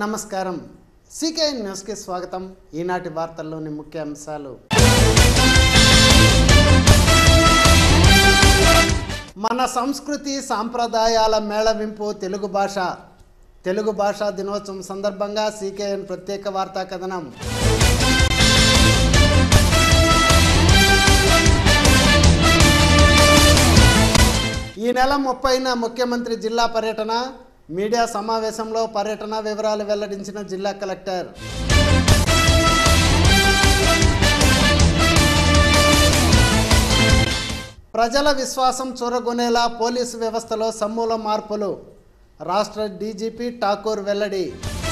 నమస్కారం సీకే న్యూస్కి స్వాగతం ఈనాటి వార్తల్లోని ముఖ్య అంశాలు మన సంస్కృతి సాంప్రదాయాల మేళవింపు తెలుగు భాష తెలుగు భాషా దినోత్సవం సందర్భంగా సీకేఎన్ ప్రత్యేక వార్తా కథనం ఈ నెల ముప్పైన ముఖ్యమంత్రి జిల్లా పర్యటన మీడియా సమావేశంలో పర్యటన వివరాలు వెల్లడించిన జిల్లా కలెక్టర్ ప్రజల విశ్వాసం చూరగొనేలా పోలీసు వ్యవస్థలో సమూల మార్పులు రాష్ట్ర డీజీపీ ఠాకూర్ వెల్లడి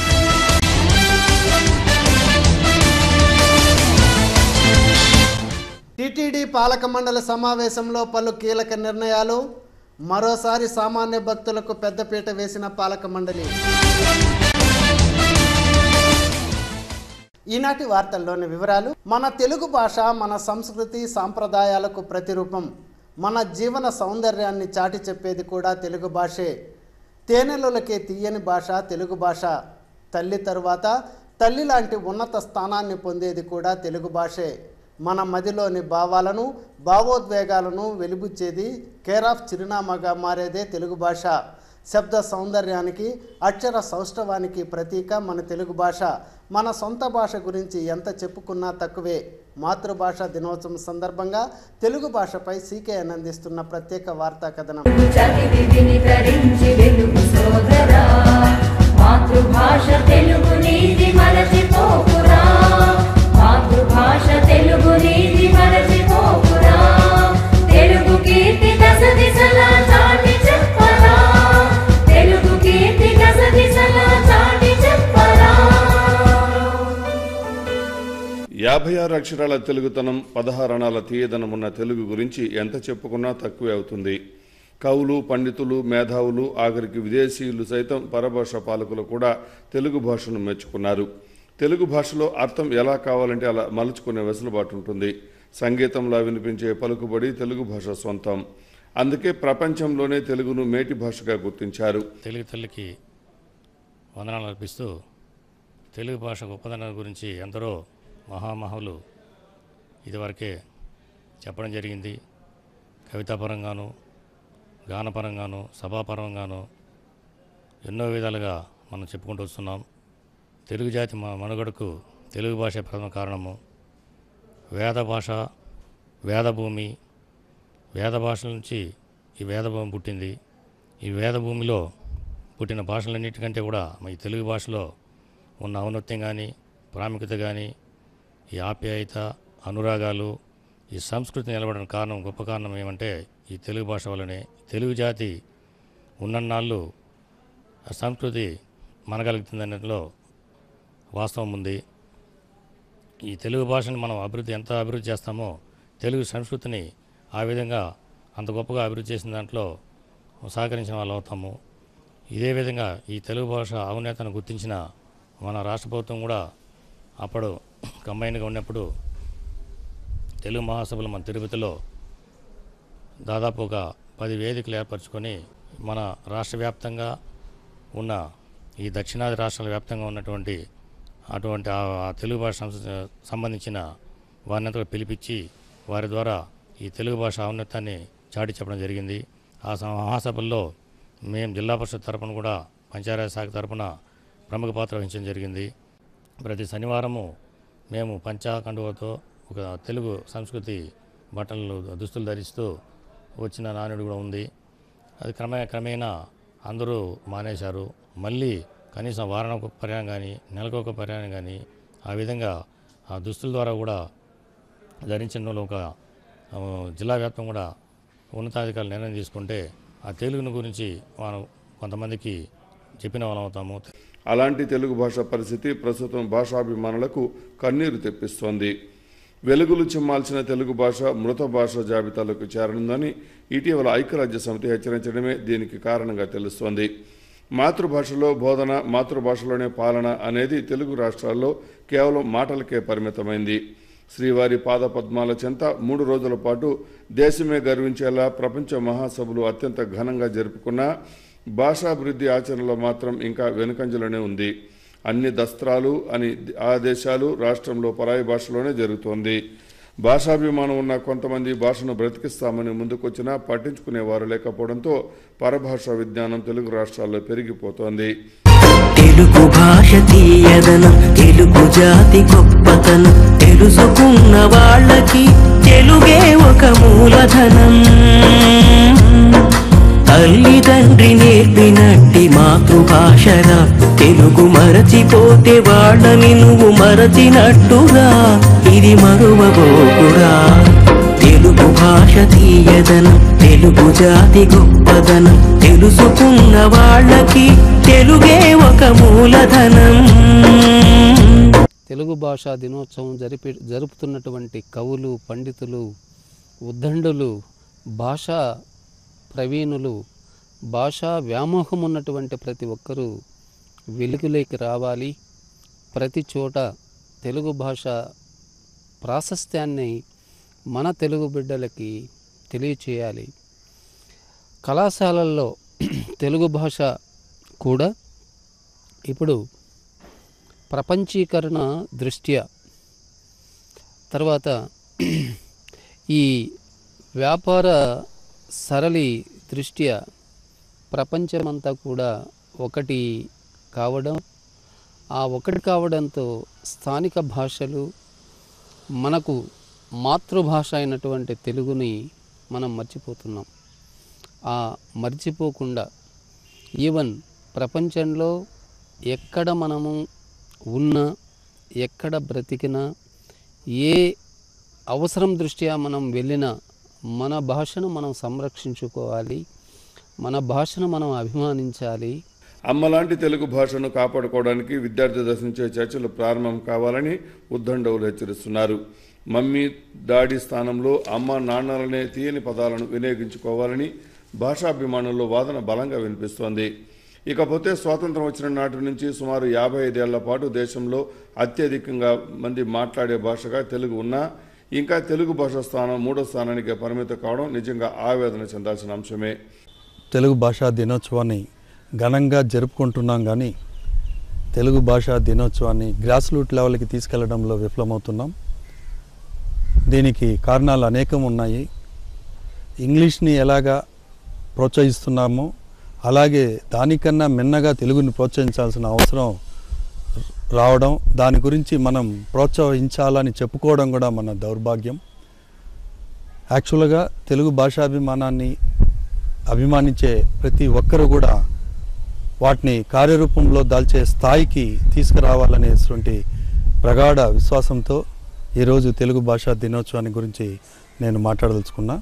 టిటిడి పాలక మండలి సమావేశంలో పలు కీలక నిర్ణయాలు మరోసారి సామాన్య భక్తులకు పెద్దపీట వేసిన పాలక మండలి ఈనాటి వార్తల్లోని వివరాలు మన తెలుగు భాష మన సంస్కృతి సాంప్రదాయాలకు ప్రతిరూపం మన జీవన సౌందర్యాన్ని చాటి చెప్పేది కూడా తెలుగు భాషే తేనెలకే తీయని భాష తెలుగు భాష తల్లి తరువాత తల్లి లాంటి ఉన్నత స్థానాన్ని పొందేది కూడా తెలుగు భాషే మన మదిలోని భావాలను భావోద్వేగాలను వెలిబుచ్చేది కేర్ ఆఫ్ చిరునామాగా మారేదే తెలుగు భాష శబ్ద సౌందర్యానికి అక్షర సౌష్ఠవానికి ప్రతీక మన తెలుగు భాష మన సొంత భాష గురించి ఎంత చెప్పుకున్నా తక్కువే మాతృభాష దినోత్సవం సందర్భంగా తెలుగు భాషపై సీకే అందిస్తున్న ప్రత్యేక వార్తా కథనం చదివి వినికరించి వెలుగు సోదరా మాతృభాష తెలుగు నీది మరచిపోకురా మాతృభాష తెలుగు నీది మరచిపోకురా తెలుగు కీర్తి దశ దిశలా చాటి చెప్పరా తెలుగు కీర్తి దశ దిశలా చాటి చెప్పరా యాభై ఆరు అక్షరాల తెలుగుతనం పదహారు అణాల తీయదనం ఉన్న తెలుగు గురించి ఎంత చెప్పుకున్నా తక్కువే అవుతుంది కవులు పండితులు మేధావులు ఆఖరికి విదేశీయులు సైతం పరభాష పాలకులు కూడా తెలుగు భాషను మెచ్చుకున్నారు తెలుగు భాషలో అర్థం ఎలా కావాలంటే అలా మలుచుకునే వెసులుబాటు ఉంటుంది సంగీతంలా వినిపించే పలుకుబడి తెలుగు భాష సొంతం అందుకే ప్రపంచంలోనే తెలుగును మేటి భాషగా గుర్తించారు తెలుగు తల్లికి వందనాలు అర్పిస్తూ తెలుగు భాష గొప్పదనం గురించి ఎందరో మహామహులు ఇదివరకే చెప్పడం జరిగింది కవితాపరంగాను గానపరంగాను సభాపరంగాను ఎన్నో విధాలుగా మనం చెప్పుకుంటూ వస్తున్నాం తెలుగు జాతి మ- మనుగడకు తెలుగు భాష ప్రథమ కారణము వేద భాష వేదభూమి వేద భాషల నుంచి ఈ వేదభూమి పుట్టింది ఈ వేదభూమిలో పుట్టిన భాషలన్నిటికంటే కూడా ఈ తెలుగు భాషలో ఉన్న ఔన్నత్యం కానీ ప్రాముఖ్యత కానీ ఈ ఆప్యాయత అనురాగాలు ఈ సంస్కృతి నిలబడిన కారణం గొప్ప కారణం ఏమంటే ఈ తెలుగు భాష వల్లనే తెలుగు జాతి ఉన్నన్నాళ్ళు ఆ సంస్కృతి మనగలుగుతుందన్నట్లో వాస్తవం ఉంది ఈ తెలుగు భాషను మనం అభివృద్ధి ఎంత అభివృద్ధి చేస్తామో తెలుగు సంస్కృతిని ఆ విధంగా అంత గొప్పగా అభివృద్ధి చేసిన దాంట్లో సహకరించిన వాళ్ళు అవుతాము ఇదే విధంగా ఈ తెలుగు భాష ఔన్నతను గుర్తించిన మన రాష్ట్ర ప్రభుత్వం కూడా అప్పుడు కంబైన్గా ఉన్నప్పుడు తెలుగు మహాసభలు మన తిరుపతిలో దాదాపు ఒక పది వేదికలు ఏర్పరచుకొని మన రాష్ట్ర వ్యాప్తంగా ఉన్న ఈ దక్షిణాది రాష్ట్రాల వ్యాప్తంగా ఉన్నటువంటి అటువంటి ఆ ఆ తెలుగు భాష సంస్- సంబంధించిన వారిని అంతా పిలిపించి వారి ద్వారా ఈ తెలుగు భాష ఔన్నత్యాన్ని చాటి చెప్పడం జరిగింది ఆ స- మహాసభల్లో మేము జిల్లా పరిషత్ తరపున కూడా పంచాయతీ శాఖ తరపున ప్రముఖ పాత్ర వహించడం జరిగింది ప్రతి శనివారము మేము పంచాకండువతో ఒక తెలుగు సంస్కృతి బట్టలు దుస్తులు ధరిస్తూ వచ్చిన నానుడు కూడా ఉంది అది క్రమే క్రమేణా అందరూ మానేశారు మళ్ళీ కనీసం వారానికి ఒక పర్యాయం కానీ నెలకు ఒక పర్యాయం కానీ ఆ విధంగా ఆ దుస్తుల ద్వారా కూడా ధరించిన వాళ్ళు ఒక ఆ, జిల్లా వ్యాప్తం కూడా ఉన్నతాధికారులు నిర్ణయం తీసుకుంటే ఆ తెలుగుని గురించి మనం కొంతమందికి చెప్పిన వాళ్ళం అవుతాము అలాంటి తెలుగు భాష పరిస్థితి ప్రస్తుతం భాషాభిమానులకు కన్నీరు తెప్పిస్తోంది వెలుగులు చిమ్మాల్సిన తెలుగు భాష మృత భాష జాబితాలోకి చేరనుందని ఇటీవల ఐక్యరాజ్య సమితి హెచ్చరించడమే దీనికి కారణంగా తెలుస్తోంది మాతృభాషలో బోధన మాతృభాషలోనే పాలన అనేది తెలుగు రాష్ట్రాల్లో కేవలం మాటలకే పరిమితమైంది శ్రీవారి పాద పద్మాల చెంత మూడు రోజుల పాటు దేశమే గర్వించేలా ప్రపంచ మహాసభలు అత్యంత ఘనంగా జరుపుకున్న భాషాభివృద్ధి ఆచరణలో మాత్రం ఇంకా వెనుకంజలోనే ఉంది అన్ని దస్త్రాలు అని ఆదేశాలు రాష్ట్రంలో పరాయి భాషలోనే జరుగుతోంది భాషాభిమానం ఉన్న కొంతమంది భాషను బ్రతికిస్తామని ముందుకొచ్చినా పట్టించుకునేవారు లేకపోవడంతో పరభాషా విజ్ఞానం తెలుగు రాష్ట్రాల్లో పెరిగిపోతోంది తెలుగు భాష తీయదనం తెలుగు జాతి గొప్పతనం తెలుసుకున్న వాళ్ళకి తెలుగే ఒక మూలధనం తల్లిదండ్రి నేర్పినట్టి మాతృభాషరా తెలుగు మరచిపోతే వాళ్ళని నువ్వు మరచినట్టుగా ఇది మరువబోకురా తెలుగు భాష తీయదనం తెలుగు జాతి గొప్పదనం తెలుసుకున్న వాళ్ళకి తెలుగే ఒక మూలధనం తెలుగు భాషా దినోత్సవం జరిపి జరుపుతున్నటువంటి కవులు పండితులు ఉద్దండులు భాషా ప్రవీణులు భాషా వ్యామోహం ఉన్నటువంటి ప్రతి ఒక్కరూ వెలుగులోకి రావాలి ప్రతి చోట తెలుగు భాష ప్రాశస్త్యాన్ని మన తెలుగు బిడ్డలకి తెలియచేయాలి కళాశాలల్లో తెలుగు భాష కూడా ఇప్పుడు ప్రపంచీకరణ దృష్ట్యా తర్వాత ఈ వ్యాపార సరళి దృష్ట్యా ప్రపంచమంతా కూడా ఒకటి కావడం ఆ ఒకటి కావడంతో స్థానిక భాషలు మనకు మాతృభాష అయినటువంటి తెలుగుని మనం మర్చిపోతున్నాం ఆ మర్చిపోకుండా ఈవెన్ ప్రపంచంలో ఎక్కడ మనము ఉన్నా ఎక్కడ బ్రతికినా ఏ అవసరం దృష్ట్యా మనం వెళ్ళినా మన భాషను మనం సంరక్షించుకోవాలి మన భాషను మనం అభిమానించాలి అమ్మలాంటి తెలుగు భాషను కాపాడుకోవడానికి విద్యార్థి దశ నుంచే చర్చలు ప్రారంభం కావాలని ఉద్దండవులు హెచ్చరిస్తున్నారు మమ్మీ డాడీ స్థానంలో అమ్మ నాన్నలనే తీయని పదాలను వినియోగించుకోవాలని భాషాభిమానుల్లో వాదన బలంగా వినిపిస్తోంది ఇకపోతే స్వాతంత్రం వచ్చిన నాటి నుంచి సుమారు యాభై ఐదేళ్ల పాటు దేశంలో అత్యధికంగా మంది మాట్లాడే భాషగా తెలుగు ఉన్నా ఇంకా తెలుగు భాష స్థానం మూడో స్థానానికి పరిమితం కావడం నిజంగా ఆవేదన చెందాల్సిన అంశమే తెలుగు భాషా దినోత్సవాన్ని ఘనంగా జరుపుకుంటున్నాం కానీ తెలుగు భాషా దినోత్సవాన్ని గ్రాస్ రూట్ లెవెల్కి తీసుకెళ్లడంలో విఫలమవుతున్నాం దీనికి కారణాలు అనేకం ఉన్నాయి ఇంగ్లీష్ని ఎలాగా ప్రోత్సహిస్తున్నామో అలాగే దానికన్నా మిన్నగా తెలుగుని ప్రోత్సహించాల్సిన అవసరం రావడం దాని గురించి మనం ప్రోత్సహించాలని చెప్పుకోవడం కూడా మన దౌర్భాగ్యం యాక్చువల్గా తెలుగు భాషాభిమానాన్ని అభిమానించే ప్రతి ఒక్కరు కూడా వాటిని కార్యరూపంలో దాల్చే స్థాయికి తీసుకురావాలనేటువంటి ప్రగాఢ విశ్వాసంతో ఈరోజు తెలుగు భాషా దినోత్సవాన్ని గురించి నేను మాట్లాడదలుచుకున్నా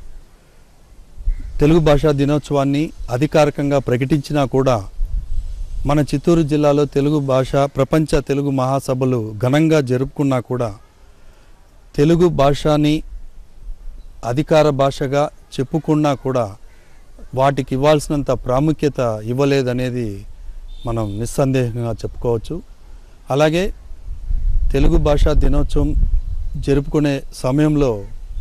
తెలుగు భాషా దినోత్సవాన్ని అధికారికంగా ప్రకటించినా కూడా మన చిత్తూరు జిల్లాలో తెలుగు భాష ప్రపంచ తెలుగు మహాసభలు ఘనంగా జరుపుకున్నా కూడా తెలుగు భాషని అధికార భాషగా చెప్పుకున్నా కూడా వాటికి ఇవ్వాల్సినంత ప్రాముఖ్యత ఇవ్వలేదనేది మనం నిస్సందేహంగా చెప్పుకోవచ్చు అలాగే తెలుగు భాషా దినోత్సవం జరుపుకునే సమయంలో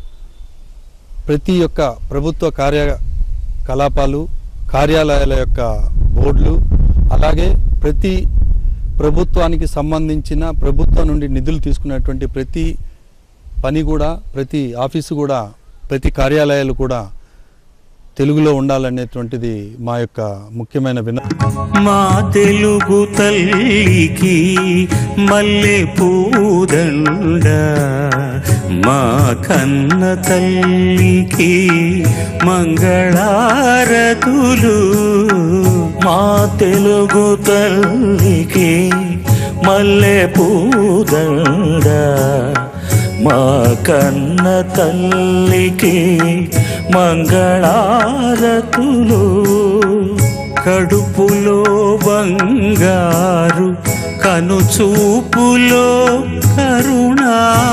ప్రతి ఒక్క ప్రభుత్వ కార్యకలాపాలు కార్యాలయాల యొక్క బోర్డులు అలాగే ప్రతి ప్రభుత్వానికి సంబంధించిన ప్రభుత్వం నుండి నిధులు తీసుకునేటువంటి ప్రతి పని కూడా ప్రతి ఆఫీసు కూడా ప్రతి కార్యాలయాలు కూడా తెలుగులో ఉండాలనేటువంటిది మా యొక్క ముఖ్యమైన విన మా తెలుగు తల్లికి మల్లె పూదండ మా కన్న తల్లికి మంగళారతులు మా తెలుగు తల్లికి మల్లె పూదండ మా కన్న తల్లికి మంగళారతులు కడుపులో బంగారు కనుచూపులో కరుణ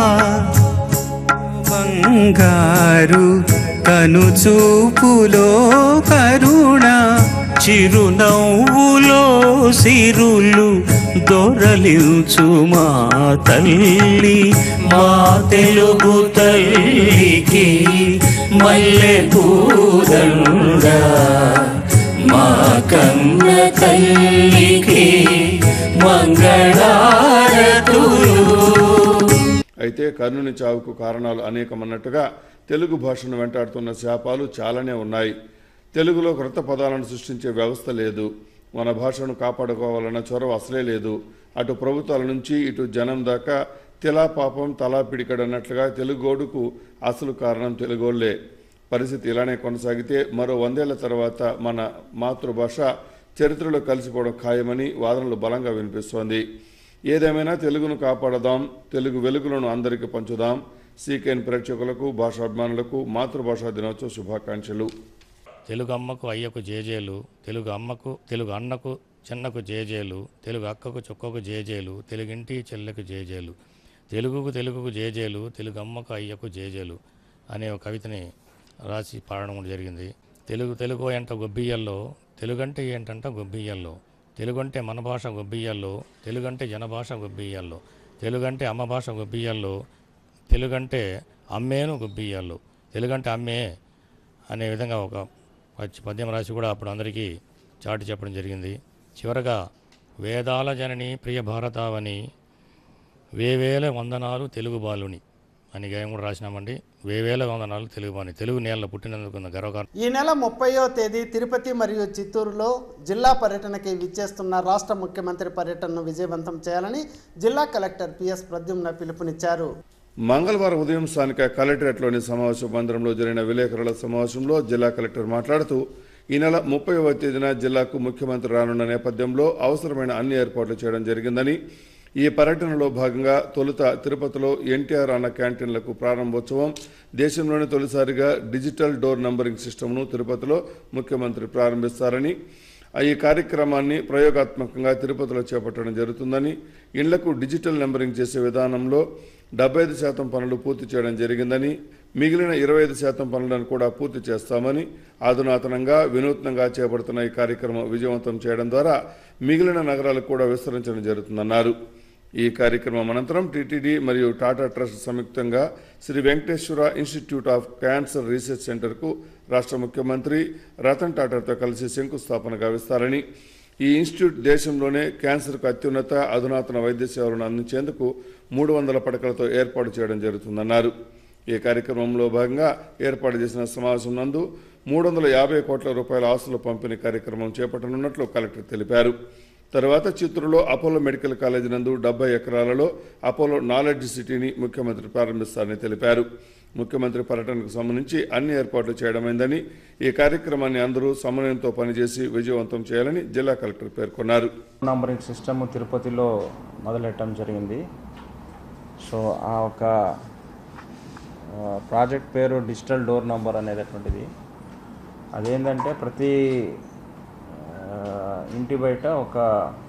బంగారు కనుచూపులో కరుణ చిరునవ్వులో సిరులు దొరలించు మా తల్లి మా తెలుగు తల్లికి మల్లె పూదండ మా కన్న తల్లికి మంగళారతులు అయితే కర్ణుని చావుకు కారణాలు అనేకమన్నట్టుగా తెలుగు భాషను వెంటాడుతున్న శాపాలు చాలానే ఉన్నాయి తెలుగులో క్రొత్త పదాలను సృష్టించే వ్యవస్థ లేదు మన భాషను కాపాడుకోవాలన్న చొరవ అసలే లేదు అటు ప్రభుత్వాల నుంచి ఇటు జనం దాకా తిలా పాపం తలా పిడికడన్నట్లుగా తెలుగోడుకు అసలు కారణం తెలుగోళ్లే పరిస్థితి ఇలానే కొనసాగితే మరో వందేళ్ల తర్వాత మన మాతృభాష చరిత్రలో కలిసిపోవడం ఖాయమని వాదనలు బలంగా వినిపిస్తోంది ఏదేమైనా తెలుగును కాపాడదాం తెలుగు వెలుగులను అందరికీ పంచుదాం సీకేఎన్ ప్రేక్షకులకు భాషాభిమానులకు మాతృభాషా దినోత్సవ శుభాకాంక్షలు తెలుగు అమ్మకు అయ్యకు జేజేలు తెలుగు అమ్మకు తెలుగు అన్నకు చిన్నకు జేజేలు తెలుగు అక్కకు చుక్కకు జేజేలు తెలుగింటి చెల్లెకు జేజేలు తెలుగుకు తెలుగుకు జేజేలు తెలుగు అమ్మకు అయ్యకు జేజేలు అనే ఒక కవితని రాసి పాడడం కూడా జరిగింది తెలుగు తెలుగు ఎంట గొబ్బియ్యల్లో తెలుగంటే ఏంటంట గొబ్బియ్యల్లో తెలుగంటే మన భాష గొబ్బియ్యల్లో తెలుగంటే జనభాష గొబ్బియ్యల్లో తెలుగంటే అమ్మ భాష గొబ్బియ్యల్లో తెలుగంటే అమ్మేను గొబ్బియ్యల్లో తెలుగంటే అమ్మే అనే విధంగా ఒక పద్య- పద్యం రాసి కూడా అప్పుడు అందరికీ చాటి చెప్పడం జరిగింది చివరగా వేదాల జనని ప్రియ భారతావని వేవేల వందనాలు తెలుగు బాలుని అని గాయం కూడా రాసినామండి వేవేల వందనాలు తెలుగు బాని తెలుగు నేలలో పుట్టినందుకు ఉన్న గర్వకారణం ఈ నెల ముప్పయో తేదీ తిరుపతి మరియు చిత్తూరులో జిల్లా పర్యటనకి విచ్చేస్తున్న రాష్ట్ర ముఖ్యమంత్రి పర్యటనను విజయవంతం చేయాలని జిల్లా కలెక్టర్ పిఎస్ ప్రద్యుమ్న పిలుపునిచ్చారు మంగళవారం ఉదయం స్థానిక కలెక్టరేట్లోని సమావేశ మందిరంలో జరిగిన విలేకరుల సమావేశంలో జిల్లా కలెక్టర్ మాట్లాడుతూ ఈ నెల ముప్పైవ తేదీన జిల్లాకు ముఖ్యమంత్రి రానున్న నేపథ్యంలో అవసరమైన అన్ని ఏర్పాట్లు చేయడం జరిగిందని ఈ పర్యటనలో భాగంగా తొలుత తిరుపతిలో ఎన్టీఆర్ అన్న క్యాంటీన్లకు ప్రారంభోత్సవం దేశంలోనే తొలిసారిగా డిజిటల్ డోర్ నంబరింగ్ సిస్టమ్ను తిరుపతిలో ముఖ్యమంత్రి ప్రారంభిస్తారని ఈ కార్యక్రమాన్ని ప్రయోగాత్మకంగా తిరుపతిలో చేపట్టడం జరుగుతుందని ఇళ్లకు డిజిటల్ నెంబరింగ్ చేసే విధానంలో డెబ్బై ఐదు శాతం పనులు పూర్తి చేయడం జరిగిందని మిగిలిన ఇరవై ఐదు శాతం పనులను కూడా పూర్తి చేస్తామని అధునాతనంగా వినూత్నంగా చేపడుతున్న ఈ కార్యక్రమం విజయవంతం చేయడం ద్వారా మిగిలిన నగరాలకు కూడా విస్తరించడం జరుగుతుందన్నారు ఈ కార్యక్రమం అనంతరం టీటీడీ మరియు టాటా ట్రస్ట్ సంయుక్తంగా Shri Venkateswara Institute of Cancer Research సెంటర్కు రాష్ట్ర ముఖ్యమంత్రి రతన్ టాటాతో కలిసి శంకుస్థాపన గావిస్తారని ఈ ఇన్స్టిట్యూట్ దేశంలోనే క్యాన్సర్కు అత్యున్నత అధునాతన వైద్య సేవలను అందించేందుకు మూడు వందల పడకలతో ఏర్పాటు చేయడం జరుగుతుందన్నారు ఈ కార్యక్రమంలో భాగంగా ఏర్పాటు చేసిన సమావేశం నందు మూడు వందల యాభై కోట్ల రూపాయల ఆస్తుల పంపిణీ కార్యక్రమం చేపట్టనున్నట్లు కలెక్టర్ తెలిపారు తర్వాత చిత్తూరులో అపోలో మెడికల్ కాలేజీ నందు డెబ్బై ఎకరాలలో అపోలో నాలెడ్జ్ సిటీని ముఖ్యమంత్రి ప్రారంభిస్తారని తెలిపారు ముఖ్యమంత్రి పర్యటనకు సంబంధించి అన్ని ఏర్పాట్లు చేయడమైందని ఈ కార్యక్రమాన్ని అందరూ సమన్వయంతో పనిచేసి విజయవంతం చేయాలని జిల్లా కలెక్టర్ పేర్కొన్నారు నంబరింగ్ సిస్టమ్ తిరుపతిలో మొదలెట్టడం జరిగింది సో ఆ ఒక ఆ, ప్రాజెక్ట్ పేరు డిజిటల్ డోర్ నంబర్ అనేటటువంటిది అదేంటంటే ప్రతి ఆ, ఇంటి బయట ఒక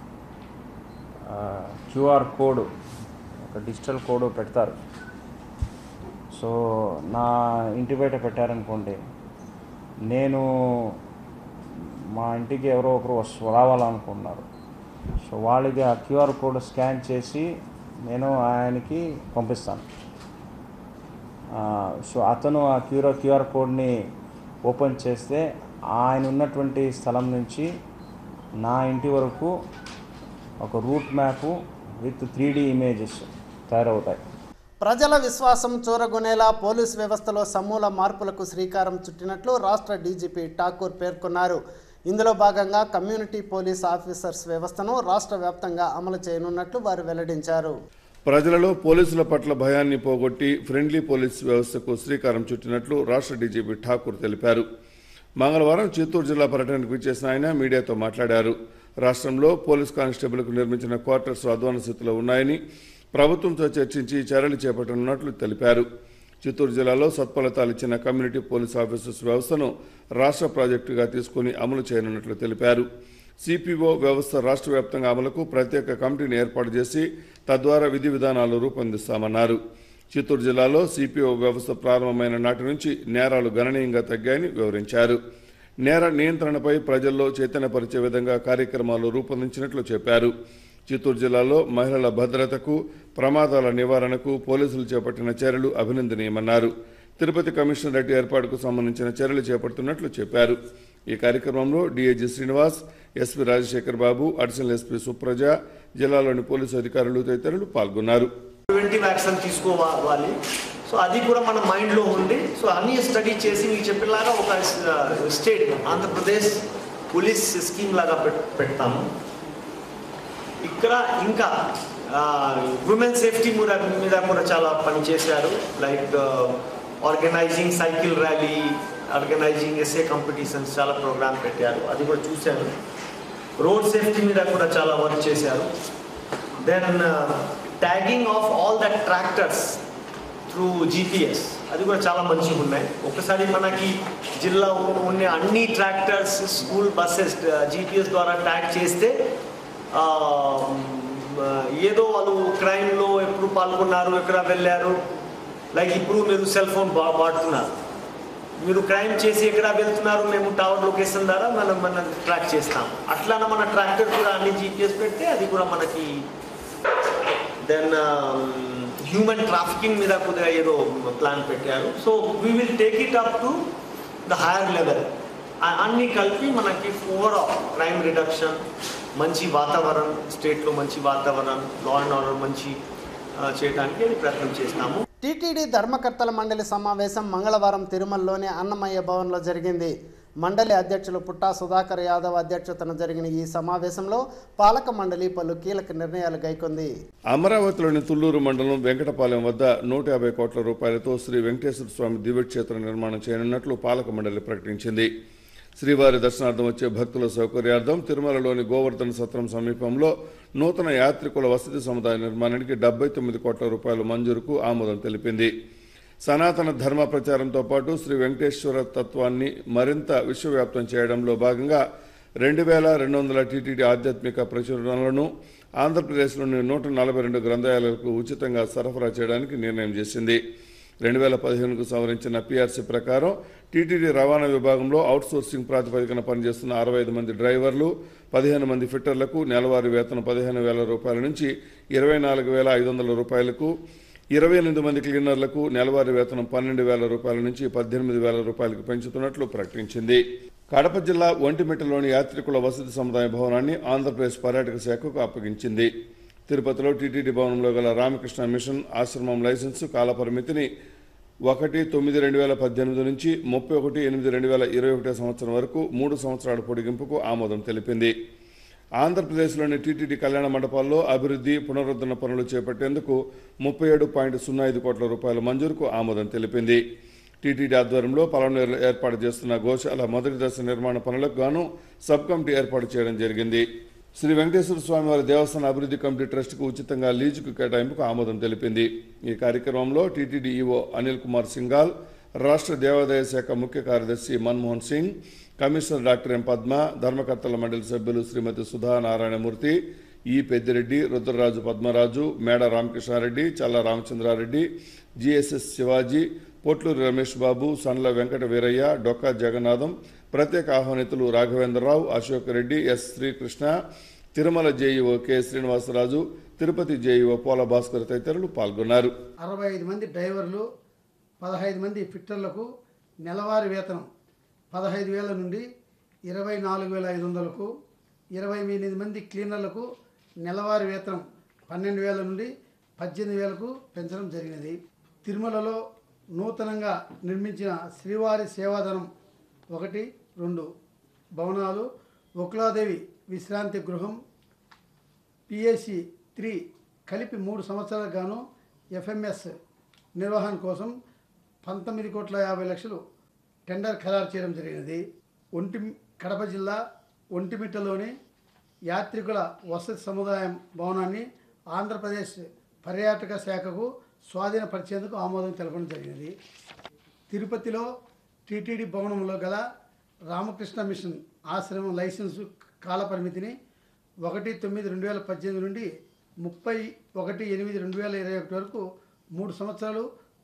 క్యూఆర్ కోడ్ ఒక డిజిటల్ కోడ్ పెడతారు సో నా ఇంటి బయట పెట్టారనుకోండి నేను మా ఇంటికి ఎవరో ఒకరు వస్- రావాలనుకుంటున్నారు సో వాళ్ళకి ఆ క్యూఆర్ కోడ్ స్కాన్ చేసి నేను ఆయనకి పంపిస్తాను ఆ, సో అతను ఆ క్యూఆర్ క్యూఆర్ కోడ్ని ఓపెన్ చేస్తే ఆయన ఉన్నటువంటి స్థలం నుంచి నా ఇంటి వరకు ఒక route map with three D images తయారవుతాయి ప్రజల విశ్వాసం చూరగొనేలా పోలీస్ వ్యవస్థలో సమూల మార్పులకు శ్రీకారం చుట్టినట్లు రాష్ట్ర డీజీపీ ఠాకూర్ పేర్కొన్నారు ఇందులో భాగంగా కమ్యూనిటీ పోలీస్ ఆఫీసర్స్ వ్యవస్థను రాష్ట్ర వ్యాప్తంగా అమలు చేయనున్నట్లు వారు వెల్లడించారు ప్రజలలో పోలీసుల పట్ల భయాన్ని పోగొట్టి ఫ్రెండ్లీ పోలీస్ వ్యవస్థకు శ్రీకారం చుట్టినట్లు రాష్ట్ర డీజీపీ ఠాకూర్ తెలిపారు మంగళవారం చిత్తూరు జిల్లా పర్యటనకు విచ్చేసిన ఆయన మీడియాతో మాట్లాడారు రాష్ట్రంలో పోలీస్ కానిస్టేబుల్కు నిర్మించిన క్వార్టర్స్ అధ్వాన స్థితిలో ఉన్నాయని ప్రభుత్వంతో చర్చించి చర్యలు చేపట్టనున్నట్లు తెలిపారు చిత్తూరు జిల్లాలో సత్ఫలితాలు ఇచ్చిన కమ్యూనిటీ పోలీస్ ఆఫీసర్స్ వ్యవస్థను రాష్ట్ర ప్రాజెక్టుగా తీసుకుని అమలు చేయనున్నట్లు తెలిపారు సిపిఓ వ్యవస్థ రాష్ట్ర వ్యాప్తంగా అమలుకు ప్రత్యేక కమిటీని ఏర్పాటు చేసి తద్వారా విధి విధానాలు రూపొందిస్తామన్నారు చిత్తూరు జిల్లాలో సిపిఓ వ్యవస్థ ప్రారంభమైన నాటి నుంచి నేరాలు గణనీయంగా తగ్గాయని వివరించారు నేర నియంత్రణపై ప్రజల్లో చైతన్యపరిచే విధంగా కార్యక్రమాలు రూపొందించినట్లు చెప్పారు చిత్తూరు జిల్లాలో మహిళల భద్రతకు ప్రమాదాల నివారణకు పోలీసులు చేపట్టిన చర్యలు అభినందనీయమన్నారు తిరుపతి కమిషనరేట్ ఏర్పాటుకు సంబంధించిన చర్యలు చేపడుతున్నట్లు చెప్పారు ఈ కార్యక్రమంలో DIG Srinivas SP Rajasekhar Babu additional SP Supraja జిల్లాలోని పోలీసు అధికారులు తదితరులు పాల్గొన్నారు ప్రివెంటివ్ యాక్షన్ తీసుకోవాలి సో అది కూడా మన మైండ్లో ఉంది సో అన్ని స్టడీ చేసి మీకు చెప్పేలాగా ఒక స్టేట్ ఆంధ్రప్రదేశ్ పోలీస్ స్కీమ్ లాగా పెట్ పెడతాము ఇక్కడ ఇంకా ఉమెన్ సేఫ్టీ మీద మీద కూడా చాలా పని చేశారు like organising cycle rally organising essay competitions చాలా ప్రోగ్రామ్ పెట్టారు అది కూడా చూశాను రోడ్ సేఫ్టీ మీద కూడా చాలా వర్క్ చేశారు then tagging of all that tractors through GPS అది కూడా చాలా మంచిగా ఉన్నాయి ఒకసారి మనకి జిల్లా ఉన్న అన్ని ట్రాక్టర్స్ స్కూల్ బస్సెస్ జీపీఎస్ ద్వారా ట్యాగ్ చేస్తే ఆ, ఏదో వాళ్ళు క్రైమ్లో ఎప్పుడు పాల్గొన్నారు ఎక్కడ వెళ్ళారు లైక్ ఇప్పుడు మీరు సెల్ ఫోన్ వా వాడుతున్నారు మీరు క్రైమ్ చేసి ఎక్కడ వెళ్తున్నారు మేము టవర్ లొకేషన్ ద్వారా మనం మనం ట్రాక్ చేస్తాం అట్లానే మన ట్రాక్టర్ కూడా అన్ని జీపీఎస్ పెడితే అది కూడా మనకి దెన్ హ్యూమన్ ట్రాఫికింగ్ మీద కూడా ఏదో ప్లాన్ పెట్టారు so we will take it up to the higher level అన్నీ కలిపి మనకి ఓవరాల్ క్రైమ్ రిడక్షన్ మంచి వాతావరణం స్టేట్లో మంచి వాతావరణం లా అండ్ ఆర్డర్ మంచి ఆ, చేయడానికి ప్రయత్నం చేస్తాము టీటీడీ ధర్మకర్తల మండలి సమావేశం మంగళవారం తిరుమలలోని అన్నమయ్య భవన్లో జరిగింది మండలి అధ్యక్షులు పుట్టా సుధాకర్ యాదవ్ అధ్యక్షతన జరిగిన ఈ సమావేశంలో పాలక మండలి పలు కీలక నిర్ణయాలు గైకొంది అమరావతిలోని తుళ్లూరు మండలం వెంకటపాలెం వద్ద నూట యాభై కోట్ల రూపాయలతో శ్రీ వెంకటేశ్వర స్వామి దివ్యక్షేత్ర నిర్మాణం చేయనున్నట్లు పాలక మండలి ప్రకటించింది శ్రీవారి దర్శనార్థం వచ్చే భక్తుల సౌకర్యార్థం తిరుమలలోని గోవర్ధన సత్రం సమీపంలో నూతన యాత్రికుల వసతి సముదాయ నిర్మాణానికి డెబ్బై తొమ్మిది కోట్ల రూపాయల మంజూరుకు ఆమోదం తెలిపింది సనాతన ధర్మ ప్రచారంతో పాటు శ్రీ వెంకటేశ్వర తత్వాన్ని మరింత విశ్వవ్యాప్తం చేయడంలో భాగంగా రెండు వేల రెండు వందల టీటీడీ ఆధ్యాత్మిక ప్రచురణలను ఆంధ్రప్రదేశ్లోని నూట నలభై రెండు గ్రంథాలయాలకు ఉచితంగా సరఫరా చేయడానికి నిర్ణయం చేసింది రెండు వేల పదిహేనుకు సవరించిన పీఆర్సీ ప్రకారం టీటీడీ రవాణా విభాగంలో అవుట్సోర్సింగ్ ప్రాతిపదికన పనిచేస్తున్న అరవై ఐదు మంది డ్రైవర్లు పదిహేను మంది ఫిట్టర్లకు నెలవారీ వేతనం పదిహేను వేల రూపాయల నుంచి ఇరవై నాలుగు వేల ఐదు వందల రూపాయలకు ఇరవై ఎనిమిది మంది క్లీనర్లకు నెలవారీ వేతనం పన్నెండు వేల రూపాయల నుంచి పద్దెనిమిది వేల రూపాయలకు పెంచుతున్నట్లు ప్రకటించింది కడప జిల్లా ఒంటిమిట్టలోని యాత్రికుల వసతి సముదాయ భవనాన్ని ఆంధ్రప్రదేశ్ పర్యాటక శాఖకు అప్పగించింది తిరుపతిలో టీటీడీ భవనంలో గల రామకృష్ణ మిషన్ ఆశ్రమం లైసెన్సు కాలపరిమితిని ఒకటి తొమ్మిది రెండు వేల పద్దెనిమిది నుంచి ముప్పై ఒకటి ఎనిమిది రెండు వేల ఇరవై ఒకటో సంవత్సరం వరకు మూడు సంవత్సరాల పొడిగింపుకు ఆమోదం తెలిపింది ఆంధ్రప్రదేశ్లోని టీటీడీ కళ్యాణ మండపాల్లో అభివృద్ధి పునరుద్ధరణ పనులు చేపట్టేందుకు ముప్పై ఏడు పాయింట్ సున్నా ఐదు కోట్ల రూపాయల మంజూరుకు ఆమోదం తెలిపింది టీటీడీ ఆధ్వర్యంలో పలమనేరులో ఏర్పాటు చేస్తున్న గోశాల మొదటి దశ నిర్మాణ పనులకు గాను సబ్ కమిటీ ఏర్పాటు చేయడం జరిగింది శ్రీ వెంకటేశ్వర స్వామి వారి దేవస్థాన అభివృద్ధి కమిటీ ట్రస్టుకు ఉచితంగా లీజుకు కేటాయింపుకు ఆమోదం తెలిపింది ఈ కార్యక్రమంలో టీటీడీ ఈవో అనిల్ కుమార్ సింగాల్ రాష్ట్ర దేవాదాయ శాఖ ముఖ్య కార్యదర్శి Manmohan Singh commissioner doctor M Padma ధర్మకర్తల మండలి సభ్యులు శ్రీమతి సుధా నారాయణమూర్తి ఈ పెద్దిరెడ్డి రుద్రరాజు పద్మరాజు మేడ రామకృష్ణారెడ్డి చల్ల రామచంద్రారెడ్డి జిఎస్ఎస్ శివాజీ పొట్లూరు రమేష్ బాబు సండ్ల వెంకట వీరయ్య డొక్కా జగన్నాథం ప్రత్యేక ఆహ్వానితులు Raghavendra Rao Ashok Reddy S Srikrishna Tirumala JEO K Srinivasaraju Tirupati JEO Pola Bhaskar తదితరులు పాల్గొన్నారు అరవై ఐదు మంది డ్రైవర్లు పదహైదు మంది ఫిట్టర్లకు నెలవారీ వేతనం పదహైదు వేల నుండి ఇరవై నాలుగు వేల ఐదు వందలకు ఇరవై ఎనిమిది మంది క్లీనర్లకు నెలవారీ వేతనం పన్నెండు వేల నుండి పద్దెనిమిది వేలకు పెంచడం జరిగినది తిరుమలలో నూతనంగా నిర్మించిన శ్రీవారి సేవాధనం ఒకటి రెండు భవనాలు ఒకలాదేవి విశ్రాంతి గృహం పిఎస్సి త్రీ కలిపి మూడు సంవత్సరాలకు గాను ఎఫ్ఎంఎస్ నిర్వహణ కోసం పంతొమ్మిది కోట్ల యాభై లక్షలు టెండర్ ఖరారు చేయడం జరిగినది ఒంటి కడప జిల్లా ఒంటిమిట్టలోని యాత్రికుల వసతి సముదాయం భవనాన్ని ఆంధ్రప్రదేశ్ పర్యాటక శాఖకు స్వాధీనపరిచేందుకు ఆమోదం తెలపడం జరిగినది తిరుపతిలో టీటీడీ భవనంలో గల రామకృష్ణ మిషన్ ఆశ్రమం లైసెన్సు కాలపరిమితిని ఒకటి తొమ్మిది రెండు వేల పద్దెనిమిది నుండి ముప్పై ఒకటి ఎనిమిది రెండు వేల ఇరవై ఒకటి వరకు మూడు సంవత్సరాలు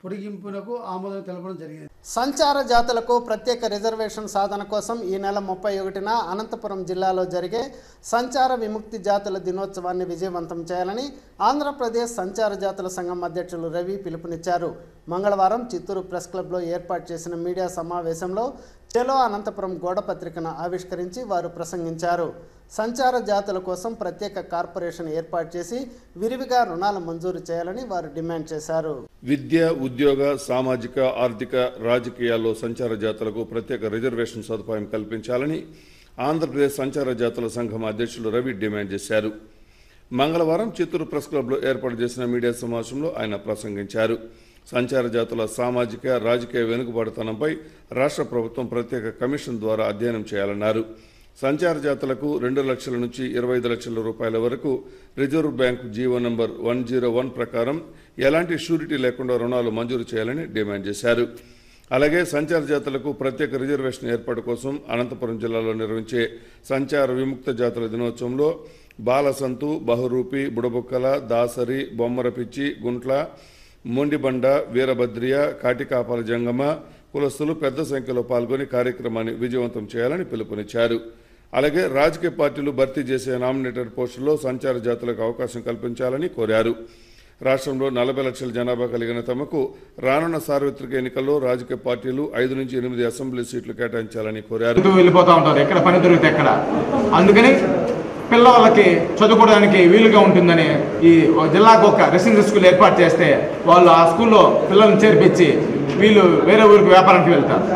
పొడిగింపునకు ఆమోదం తెలపడం జరిగింది సంచార జాతులకు ప్రత్యేక రిజర్వేషన్ సాధన కోసం ఈ నెల ముప్పై ఒకటిన అనంతపురం జిల్లాలో జరిగే సంచార విముక్తి జాతుల దినోత్సవాన్ని విజయవంతం చేయాలని ఆంధ్రప్రదేశ్ సంచార జాతుల సంఘం అధ్యక్షులు రవి పిలుపునిచ్చారు మంగళవారం చిత్తూరు ప్రెస్ క్లబ్లో ఏర్పాటు చేసిన మీడియా సమావేశంలో చెలో అనంతపురం గోడ పత్రికను ఆవిష్కరించి వారు ప్రసంగించారు సంచార జాతుల కోసం ప్రత్యేక కార్పొరేషన్ ఏర్పాటు చేసి విరివిగా రుణాలు మంజూరు చేయాలని వారు డిమాండ్ చేశారు విద్య ఉద్యోగ సామాజిక ఆర్థిక రాజకీయాల్లో సంచార జాతులకు ప్రత్యేక రిజర్వేషన్ సదుపాయం కల్పించాలని ఆంధ్రప్రదేశ్ సంచార జాతుల సంఘం అధ్యక్షులు రవి డిమాండ్ చేశారు మంగళవారం చిత్తూరు ప్రెస్ క్లబ్లో ఏర్పాటు చేసిన మీడియా సమావేశంలో ఆయన ప్రసంగించారు సంచార జాతుల సామాజిక రాజకీయ వెనుకబాటుతనంపై రాష్ట్ర ప్రభుత్వం ప్రత్యేక కమిషన్ ద్వారా అధ్యయనం చేయాలన్నారు సంచార జాతులకు రెండు లక్షల నుంచి ఇరవై ఐదు లక్షల రూపాయల వరకు reserve bank GO number one zero one ప్రకారం ఎలాంటి షూరిటీ లేకుండా రుణాలు మంజూరు చేయాలని డిమాండ్ చేశారు అలాగే సంచార జాతులకు ప్రత్యేక రిజర్వేషన్ ఏర్పాటు కోసం అనంతపురం జిల్లాలో నిర్వహించే సంచార విముక్త జాతుల దినోత్సవంలో బాలసంతు బహురూపి బుడబుక్కల దాసరి బొమ్మరపిచ్చి గుంట్ల మొండిబండ వీరభద్రియ కాటికాపాల జంగమ కులస్తులు పెద్ద సంఖ్యలో పాల్గొని కార్యక్రమాన్ని విజయవంతం చేయాలని పిలుపునిచ్చారు అలాగే రాజకీయ పార్టీలు భర్తీ చేసే నామినేటెడ్ పోస్టుల్లో సంచార జాతులకు అవకాశం కల్పించాలని కోరారు రాష్ట్రంలో నలభై లక్షల జనాభా కలిగిన తమకు రానున్న సార్వత్రిక ఎన్నికల్లో రాజకీయ పార్టీలు ఐదు నుంచి ఎనిమిది అసెంబ్లీ సీట్లు కేటాయించాలని కోరారు వెళ్తూ వెళ్ళిపోతూ ఉంటారు ఎక్కడ పని దొరికితే ఎక్కడ అందుకని పిల్లవాళ్ళకి చదువుకోవడానికి వీలుగా ఉంటుందని ఈ జిల్లాకు ఒక రెసిడెన్షియల్ స్కూల్ ఏర్పాటు చేస్తే వాళ్ళు ఆ స్కూల్లో పిల్లల్ని చేర్పించి వీళ్ళు వేరే ఊరికి వ్యాపారానికి వెళ్తారు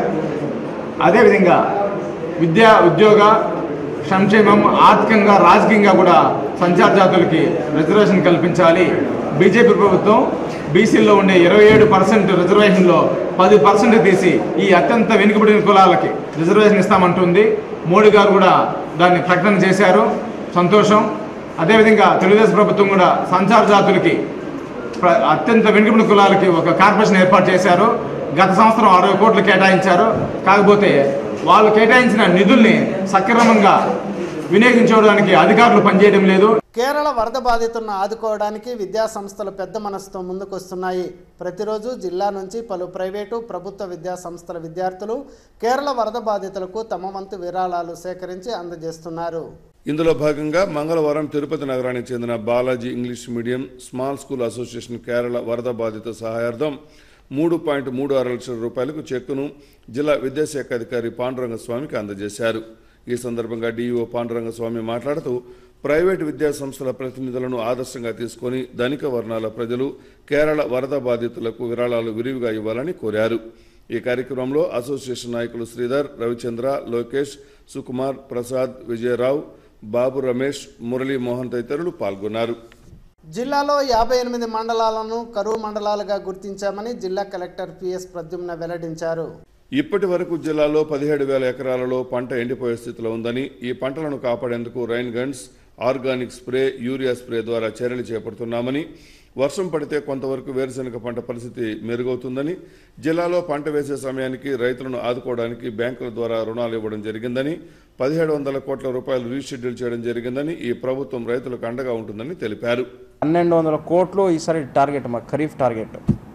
అదేవిధంగా విద్య ఉద్యోగ సంక్షేమం ఆర్థికంగా రాజకీయంగా కూడా సంచార జాతులకి రిజర్వేషన్ కల్పించాలి బీజేపీ ప్రభుత్వం బీసీల్లో ఉండే ఇరవై ఏడు పర్సెంట్ రిజర్వేషన్లో పది పర్సెంట్ తీసి ఈ అత్యంత వెనుకబడిన కులాలకి రిజర్వేషన్ ఇస్తామంటుంది మోడీ గారు కూడా దాన్ని ప్రకటన చేశారు సంతోషం అదేవిధంగా తెలుగుదేశం ప్రభుత్వం కూడా సంచార జాతులకి ప్ర- అత్యంత వెనుకబడిన కులాలకి ఒక కార్పొరేషన్ ఏర్పాటు చేశారు గత సంవత్సరం అరవై కోట్లు కేటాయించారు కాకపోతే వాళ్ళు కేటాయించిన నిధుల్ని సక్రమంగా వినియోగించుకోవడానికి అధికారులు పనిచేయడం లేదు కేరళ వరద బాధితులను ఆదుకోవడానికి విద్యా సంస్థలు పెద్ద మనసుతో ముందుకొస్తున్నాయి ప్రతిరోజు జిల్లా నుంచి పలు ప్రైవేటు ప్రభుత్వ విద్యా సంస్థల విద్యార్థులు కేరళ వరద బాధితులకు తమ వంతు విరాళాలు సేకరించి అందజేస్తున్నారు ఇందులో భాగంగా మంగళవారం తిరుపతి నగరానికి చెందిన Balaji English medium small school association Kerala వరద బాధిత సహాయార్థం మూడు పాయింట్ మూడు ఆరు లక్షల రూపాయలకు చెక్కును జిల్లా విద్యాశాఖ అధికారి పాండురంగ స్వామికి అందజేశారు ఈ సందర్భంగా డీఈఓ పాండురంగ స్వామి మాట్లాడుతూ ప్రైవేటు విద్యా సంస్థల ప్రతినిధులను ఆదర్శంగా తీసుకొని ధనిక వర్ణాల ప్రజలు కేరళ వరద బాధితులకు విరాళాలు విరివిగా ఇవ్వాలని కోరారు ఈ కార్యక్రమంలో అసోసియేషన్ నాయకులు శ్రీధర్ రవిచంద్ర లోకేష్ సుకుమార్ ప్రసాద్ విజయరావు బాబు రమేష్ మురళీ మోహన్ తదితరులు పాల్గొన్నారు జిల్లాలో యాభై ఎనిమిది మండలాలను కరువు మండలాలుగా గుర్తించామని జిల్లా కలెక్టర్ పిఎస్ ప్రద్యుమ్న వెల్లడించారు ఇప్పటి వరకు జిల్లాలో పదిహేడు వేల ఎకరాలలో పంట ఎండిపోయే స్థితిలో ఉందని ఈ పంటలను కాపాడేందుకు rain guns organic spray urea spray ద్వారా చర్యలు చేపడుతున్నామని వర్షం పడితే కొంతవరకు వేరుశనగ పంట పరిస్థితి మెరుగవుతుందని జిల్లాలో పంట వేసే సమయానికి రైతులను ఆదుకోవడానికి బ్యాంకుల ద్వారా రుణాలు ఇవ్వడం జరిగిందని పదిహేడు వందల కోట్ల రూపాయలు రీషెడ్యూల్ చేయడం జరిగిందని ఈ ప్రభుత్వం రైతులకు అండగా ఉంటుందని తెలిపారు పన్నెండు వందల కోట్లు ఈసారి టార్గెట్ మా ఖరీఫ్ టార్గెట్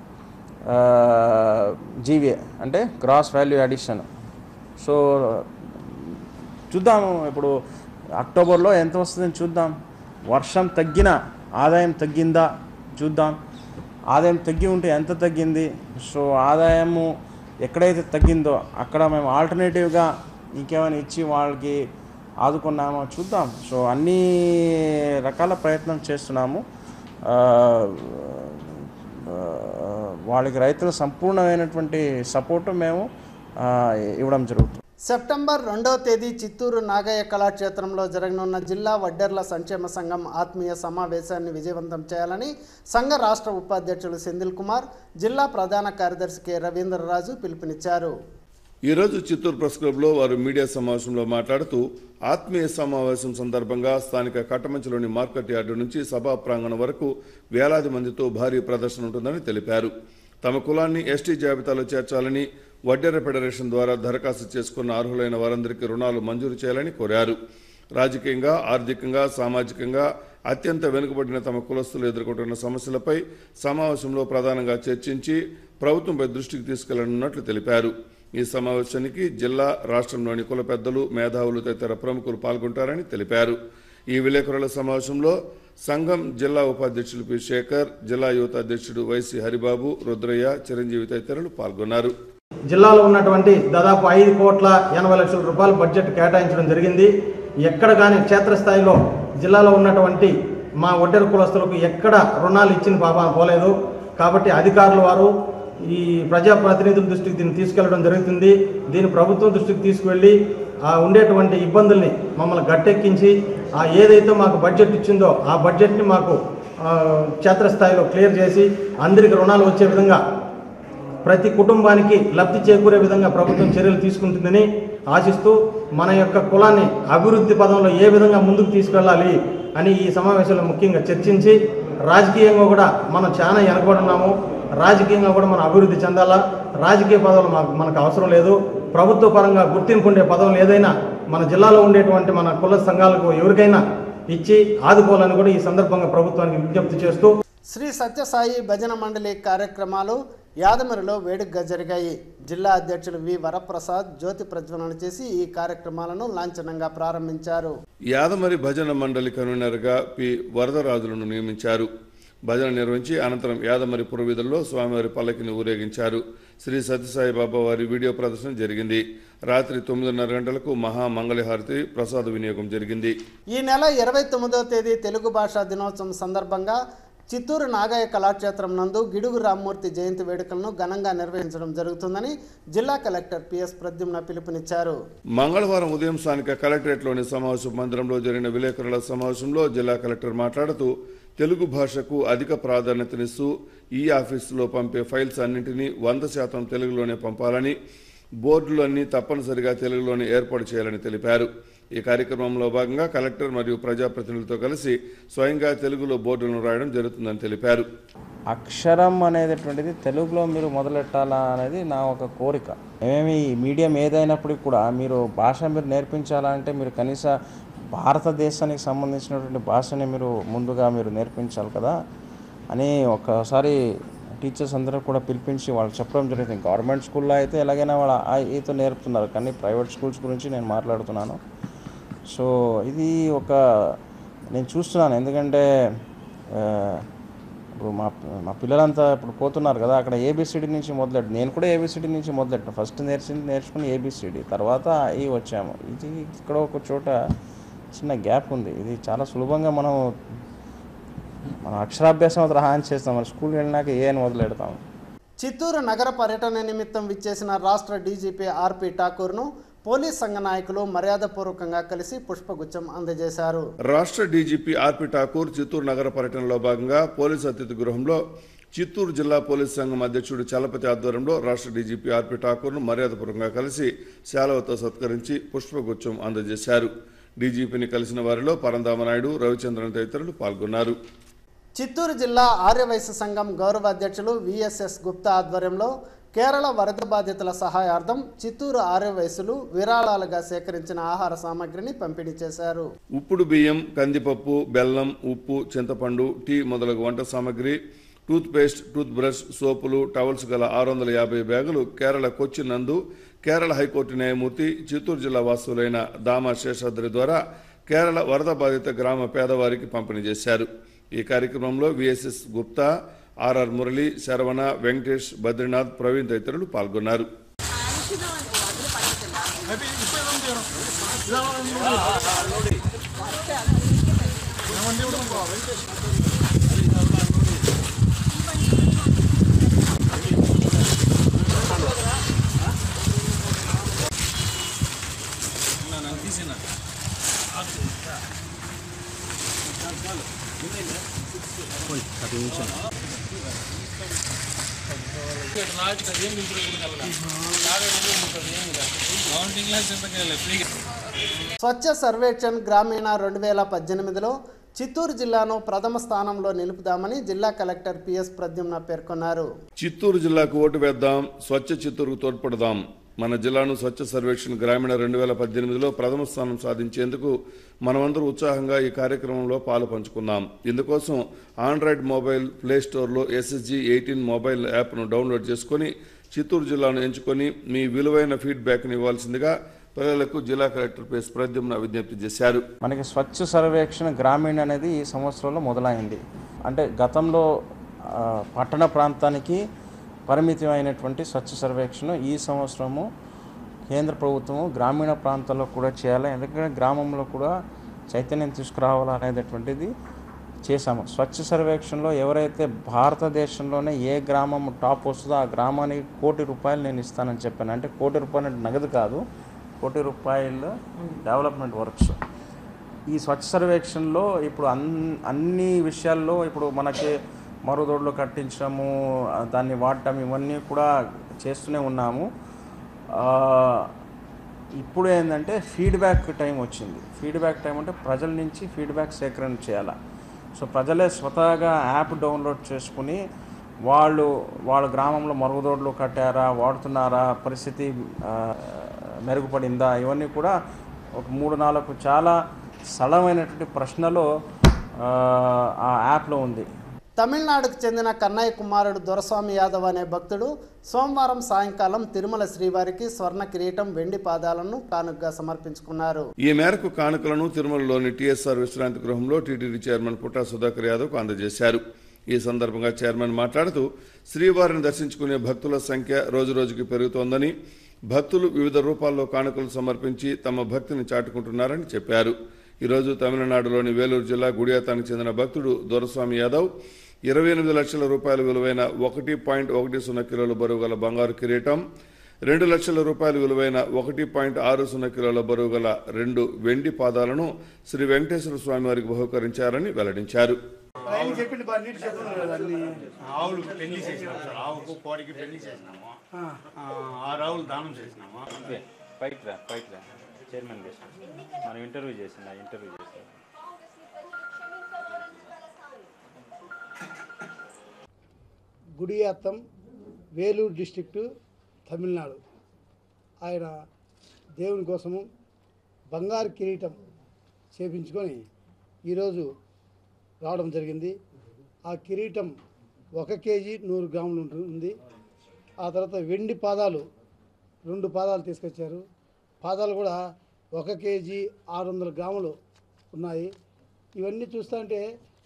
జీవీఏ అంటే గ్రాస్ వాల్యూ అడిషన్ సో చూద్దాము ఇప్పుడు అక్టోబర్లో ఎంత వస్తుందని చూద్దాం వర్షం తగ్గిన ఆదాయం తగ్గిందా చూద్దాం ఆదాయం తగ్గి ఉంటే ఎంత తగ్గింది సో ఆదాయము ఎక్కడైతే తగ్గిందో అక్కడ మేము ఆల్టర్నేటివ్గా ఇంకేమైనా ఇచ్చి వాళ్ళకి ఆదుకున్నామో చూద్దాం సో అన్ని రకాల ప్రయత్నం చేస్తున్నాము ఆ, ఆ, వాళ్ళకి రైతుల సంపూర్ణమైనటువంటి సపోర్టు మేము ఆ, ఇవ్వడం జరుగుతుంది సెప్టెంబర్ రెండవ తేదీ చిత్తూరు నాగయ్య కళాక్షేత్రంలో జరగనున్న జిల్లా వడ్డెర్ల సంక్షేమ సంఘం ఆత్మీయ సమావేశాన్ని విజయవంతం చేయాలని సంఘ రాష్ట్ర ఉపాధ్యక్షులు సెందిల్ కుమార్ జిల్లా ప్రధాన కార్యదర్శి కె రవీంద్రరాజు పిలుపునిచ్చారు ఈరోజు చిత్తూరు ప్రెస్ క్లబ్లో వారు మీడియా సమావేశంలో మాట్లాడుతూ ఆత్మీయ సమావేశం సందర్భంగా స్థానిక కట్టమంచిలోని మార్కెట్ యార్డు నుంచి సభా ప్రాంగణం వరకు వేలాది మందితో భారీ ప్రదర్శన ఉంటుందని తెలిపారు తమ కులాన్ని ఎస్టీ జాబితాలో చేర్చాలని వడ్డెర ఫెడరేషన్ ద్వారా దరఖాస్తు చేసుకున్న అర్హులైన వారందరికీ రుణాలు మంజూరు చేయాలని కోరారు రాజకీయంగా ఆర్థికంగా సామాజికంగా అత్యంత వెనుకబడిన తమ కులస్తులు ఎదుర్కొంటున్న సమస్యలపై సమావేశంలో ప్రధానంగా చర్చించి ప్రభుత్వంపై దృష్టికి తీసుకెళ్లనున్నట్లు తెలిపారు ఈ సమావేశానికి జిల్లా రాష్ట్రంలోని కుల పెద్దలు మేధావులు తదితర ప్రముఖులు పాల్గొంటారని తెలిపారు ఈ విలేకరుల సమావేశంలో సంఘం జిల్లా ఉపాధ్యక్షులు పి శేఖర్ జిల్లా యువత అధ్యక్షుడు వైసీ హరిబాబు రుద్రయ్య చిరంజీవి తదితరులు పాల్గొన్నారు జిల్లాలో ఉన్నటువంటి దాదాపు ఐదు కోట్ల ఎనభై లక్షల రూపాయల బడ్జెట్ కేటాయించడం జరిగింది ఎక్కడ కానీ క్షేత్రస్థాయిలో జిల్లాలో ఉన్నటువంటి మా ఒడ్డెర కులస్తులకు ఎక్కడ రుణాలు ఇచ్చిన పాప పోలేదు కాబట్టి అధికారుల వారు ఈ ప్రజాప్రతినిధుల దృష్టికి దీన్ని తీసుకెళ్లడం జరుగుతుంది దీన్ని ప్రభుత్వం దృష్టికి తీసుకువెళ్ళి ఆ ఉండేటువంటి ఇబ్బందుల్ని మమ్మల్ని గట్టెక్కించి ఆ ఏదైతే మాకు బడ్జెట్ ఇచ్చిందో ఆ బడ్జెట్ని మాకు ఆ, క్షేత్రస్థాయిలో క్లియర్ చేసి అందరికి రుణాలు వచ్చే విధంగా ప్రతి కుటుంబానికి లబ్ధి చేకూరే విధంగా ప్రభుత్వం చర్యలు తీసుకుంటుందని ఆశిస్తూ మన యొక్క కులాన్ని అభివృద్ధి పదంలో ఏ విధంగా ముందుకు తీసుకెళ్ళాలి అని ఈ సమావేశంలో ముఖ్యంగా చర్చించి రాజకీయంగా కూడా మనం చాలా వెనకబడి ఉన్నాము రాజకీయంగా కూడా మనం అభివృద్ధి చెందాలా రాజకీయ పదవులు మాకు మనకు అవసరం లేదు ప్రభుత్వ పరంగా గుర్తింపు ఉండే పదవులు ఏదైనా మన జిల్లాలో ఉండేటువంటి మన కుల సంఘాలకు ఎవరికైనా ఇచ్చి ఆదుకోవాలని కూడా ఈ సందర్భంగా ప్రభుత్వానికి విజ్ఞప్తి చేస్తూ శ్రీ సత్యసాయి భజన మండలి కార్యక్రమాలు యాదమరిలో వేడుకగా జరిగాయి జిల్లా అధ్యక్షులు వి వరప్రసాద్ జ్యోతి ప్రజ్వలన చేసి ఈ కార్యక్రమాలను లాంఛనంగా ప్రారంభించారు యాదమరి భజన మండలి కన్వీనర్గా పి వరదరాజులను నియమించారు భజన నిర్వహించి అనంతరం యాదమరి పురవీధుల్లో స్వామివారి పల్లకిని ఊరేగించారు శ్రీ సత్యసాయి బాబా వారి వీడియో ప్రదర్శన జరిగింది రాత్రి తొమ్మిదిన్నర గంటలకు మహా మంగళహారతి ప్రసాద వినియోగం జరిగింది ఈ నెల ఇరవై తొమ్మిదవ తేదీ తెలుగు భాషా దినోత్సవం సందర్భంగా చిత్తూరు నాగయ్య కళాక్షేత్రం నందు గిడుగు రామ్మూర్తి జయంతి వేడుకలను ఘనంగా నిర్వహించడం జరుగుతుందని జిల్లా కలెక్టర్ పిఎస్ ప్రద్యుమ్న పిలుపునిచ్చారు మంగళవారం ఉదయం స్థానిక కలెక్టరేట్లోని సమావేశ మందిరంలో జరిగిన విలేకరుల సమావేశంలో జిల్లా కలెక్టర్ మాట్లాడుతూ తెలుగు భాషకు అధిక ప్రాధాన్యతనిస్తూ ఈ ఆఫీసులో పంపే ఫైల్స్ అన్నింటినీ వంద శాతం తెలుగులోనే పంపాలని బోర్డులన్నీ తప్పనిసరిగా తెలుగులోనే ఏర్పాటు చేయాలని తెలిపారు ఈ కార్యక్రమంలో భాగంగా కలెక్టర్ మరియు ప్రజాప్రతినిధులతో కలిసి స్వయంగా తెలుగులో బోర్డులను రాయడం జరుగుతుందని తెలిపారు అక్షరం అనేటటువంటిది తెలుగులో మీరు మొదలెట్టాలా అనేది నా ఒక కోరిక ఏమేమి మీడియం ఏదైనప్పటికీ కూడా మీరు భాష మీరు నేర్పించాలంటే మీరు కనీస భారతదేశానికి సంబంధించినటువంటి భాషని మీరు ముందుగా మీరు నేర్పించాలి కదా అని ఒకసారి టీచర్స్ అందరూ కూడా పిలిపించి వాళ్ళకి చెప్పడం జరుగుతుంది గవర్నమెంట్ స్కూల్లో అయితే ఎలాగైనా వాళ్ళ ఆ ఈతో నేర్పుతున్నారు కానీ ప్రైవేట్ స్కూల్స్ గురించి నేను మాట్లాడుతున్నాను సో ఇది ఒక నేను చూస్తున్నాను ఎందుకంటే ఆ, ఇప్పుడు మా మా పిల్లలంతా ఇప్పుడు పోతున్నారు కదా అక్కడ ఏబిసిడి నుంచి మొదలెట్టు నేను కూడా ఏబిసిడి నుంచి మొదలెట్టాను ఫస్ట్ నేర్చి నేర్చుకుని ఏబిసిడి తర్వాత ఈ వచ్చాము ఇది ఇక్కడ ఒక చోట చిన్న గ్యాప్ ఉంది ఇది చాలా సులభంగా మనం మనం అక్షరాభ్యాసం మాత్రం హాని చేస్తాం మన స్కూల్కి వెళ్ళినాక ఏ అని మొదలెడతాం చిత్తూరు నగర పర్యటన నిమిత్తం విచ్చేసిన రాష్ట్ర డీజీపీ ఆర్పి ఠాకూర్ను పోలీస్ సంఘ నాయకులు మర్యాదపూర్వకంగా కలిసి పుష్పగుచ్చం అందజేశారు రాష్ట్ర డీజీపీ ఆర్పి ఠాకూర్ చిత్తూరు నగర పర్యటనలో భాగంగా పోలీసు అతిథి గృహంలో చిత్తూరు జిల్లా పోలీస్ సంఘం అధ్యక్షుడు చలపతి ఆధ్వర్యంలో రాష్ట్ర డీజీపీ ఆర్పి ఠాకూర్ను మర్యాదపూర్వకంగా కలిసి శాలవతో సత్కరించి పుష్పగుచ్చం అందజేశారు డీజీపీని కలిసిన వారిలో పరంధామనాయుడు రవిచంద్రన్ తదితరులు పాల్గొన్నారు చిత్తూరు జిల్లా ఆర్యవైశ్య సంఘం గౌరవ అధ్యక్షులు విఎస్ఎస్ గుప్తా ఆధ్వర్యంలో కేరళ వరద బాధితుల సహాయార్థం చిత్తూరు ఆర్యవైశ్యులు విరాళాలుగా సేకరించిన ఆహార సామాగ్రిని పంపిణీ చేశారు ఉప్పుడు బియ్యం కందిపప్పు బెల్లం ఉప్పు చింతపండు టీ మొదలగు వంట సామాగ్రి టూత్ పేస్ట్ టూత్ బ్రష్ సోపులు టవల్స్ గల ఆరు వందల యాభై బ్యాగులు కేరళ కొచ్చి నందు కేరళ హైకోర్టు న్యాయమూర్తి చిత్తూరు జిల్లా వాసులైన దామా శేషాద్రి ద్వారా కేరళ వరద బాధిత గ్రామ పేదవారికి పంపిణీ చేశారు ఈ కార్యక్రమంలో విఎస్ఎస్ గుప్తా ఆర్ఆర్ మురళి శరవణ వెంకటేష్ బద్రీనాథ్ ప్రవీణ్ తదితరులు పాల్గొన్నారు స్వచ్ఛ సర్వేక్షణ్ గ్రామీణ రెండు వేల పద్దెనిమిదిలో చిత్తూరు జిల్లాను ప్రథమ స్థానంలో నిలుపుదామని జిల్లా కలెక్టర్ పిఎస్ ప్రద్యుమ్న పేర్కొన్నారు చిత్తూరు జిల్లాకు ఓటు వేద్దాం స్వచ్ఛ చిత్తూరుకు తోడ్పడదాం మన జిల్లాను స్వచ్ఛ సర్వేక్షణ్ గ్రామీణ రెండు వేల పద్దెనిమిదిలో ప్రథమ స్థానం సాధించేందుకు మనమందరూ ఉత్సాహంగా ఈ కార్యక్రమంలో పాలు పంచుకుందాం ఇందుకోసం ఆండ్రాయిడ్ మొబైల్ ప్లే స్టోర్లో ఎస్ఎస్జి ఎయిటీన్ మొబైల్ యాప్ను డౌన్లోడ్ చేసుకొని చిత్తూరు జిల్లాను ఎంచుకొని మీ విలువైన ఫీడ్బ్యాక్ని ఇవ్వాల్సిందిగా పిల్లలకు జిల్లా కలెక్టర్ పేస్ ప్రద్యుమ్న విజ్ఞప్తి చేశారు మనకి స్వచ్ఛ సర్వేక్షణ గ్రామీణ అనేది ఈ సంవత్సరంలో మొదలైంది అంటే గతంలో ఆ, పట్టణ ప్రాంతానికి పరిమితమైనటువంటి స్వచ్ఛ సర్వేక్షణ ఈ సంవత్సరము కేంద్ర ప్రభుత్వము గ్రామీణ ప్రాంతాల్లో కూడా చేయాలి ఎందుకంటే గ్రామంలో కూడా చైతన్యం తీసుకురావాలనేటటువంటిది చేశాము స్వచ్ఛ సర్వేక్షణలో ఎవరైతే భారతదేశంలోనే ఏ గ్రామం టాప్ వస్తుందో ఆ గ్రామానికి కోటి రూపాయలు నేను ఇస్తానని చెప్పాను అంటే కోటి రూపాయలు అంటే నగదు కాదు కోటి రూపాయలు డెవలప్మెంట్ వర్క్స్ ఈ స్వచ్ఛ సర్వేక్షణలో ఇప్పుడు అన్ అన్ని విషయాల్లో ఇప్పుడు మనకి మరుగుదొడ్లు కట్టించడము ఆ, దాన్ని వాడటం ఇవన్నీ కూడా చేస్తూనే ఉన్నాము ఆ, ఇప్పుడు ఏంటంటే ఫీడ్బ్యాక్ టైం వచ్చింది ఫీడ్బ్యాక్ టైం అంటే ప్రజల నుంచి ఫీడ్బ్యాక్ సేకరణ చేయాలి సో ప్రజలే స్వతహాగా యాప్ డౌన్లోడ్ చేసుకుని వాళ్ళు వాళ్ళ గ్రామంలో మరుగుదొడ్లు కట్టారా వాడుతున్నారా పరిస్థితి ఆ, మెరుగుపడిందా ఇవన్నీ కూడా ఒక మూడు నాలుగు చాలా సరళమైనటువంటి ప్రశ్నలు ఆ, ఆ యాప్లో ఉంది తమిళనాడుకు చెందిన కన్నయ్య కుమారుడు దొరస్వామి యాదవ్ అనే భక్తుడు సోమవారం సాయంకాలం తిరుమల శ్రీవారికి స్వర్ణ కిరీటం వెండి పాదాలను కానుకగా సమర్పించుకున్నారు ఈ మేరకు కానుకలను తిరుమలలోని టీఎస్ఆర్ విశ్రాంతి గృహంలో టీటీడీ చైర్మన్ పుట్టా సుధాకర్ యాదవ్కు అందజేశారు ఈ సందర్భంగా చైర్మన్ మాట్లాడుతూ శ్రీవారిని దర్శించుకునే భక్తుల సంఖ్య రోజురోజుకి పెరుగుతోందని భక్తులు వివిధ రూపాల్లో కానుకలు సమర్పించి తమ భక్తిని చాటుకుంటున్నారని చెప్పారు ఈరోజు తమిళనాడులోని వేలూరు జిల్లా గుడియాతానికి చెందిన భక్తుడు దొరస్వామి యాదవ్ ఇరవై ఎనిమిది లక్షల రూపాయల విలువైన ఒకటి పాయింట్ ఒకటి సున్నా కిలోల బరువు గల బంగారు కిరీటం రెండు లక్షల రూపాయల విలువైన ఒకటి పాయింట్ ఆరు సున్నా కిలోల బరువు గల రెండు వెండి పాదాలను శ్రీ వెంకటేశ్వర స్వామి వారికి బహుకరించారని వెల్లడించారు చెప్పింది బాగా నీటి చెప్పండి ఆవులకు పెళ్లి చేసినాము సార్ ఆవుకు కోడికి పెళ్లి చేసినాము ఆ, ఆరు ఆవులు దానం చేసినాము పైకి రా పైకి రా చైర్మన్ మనం ఇంటర్వ్యూ చేసిన ఇంటర్వ్యూ చేసిన గుడియాత్తం వేలూరు డిస్ట్రిక్టు తమిళనాడు ఆయన దేవుని కోసము బంగారు కిరీటం చేపించుకొని ఈరోజు రావడం జరిగింది ఆ కిరీటం ఒక కేజీ నూరు గ్రాములు ఉంటుంది ఆ తర్వాత వెండి పాదాలు రెండు పాదాలు తీసుకొచ్చారు పాదాలు కూడా ఒక కేజీ ఆరు వందల గ్రాములు ఉన్నాయి ఇవన్నీ చూస్తుంటే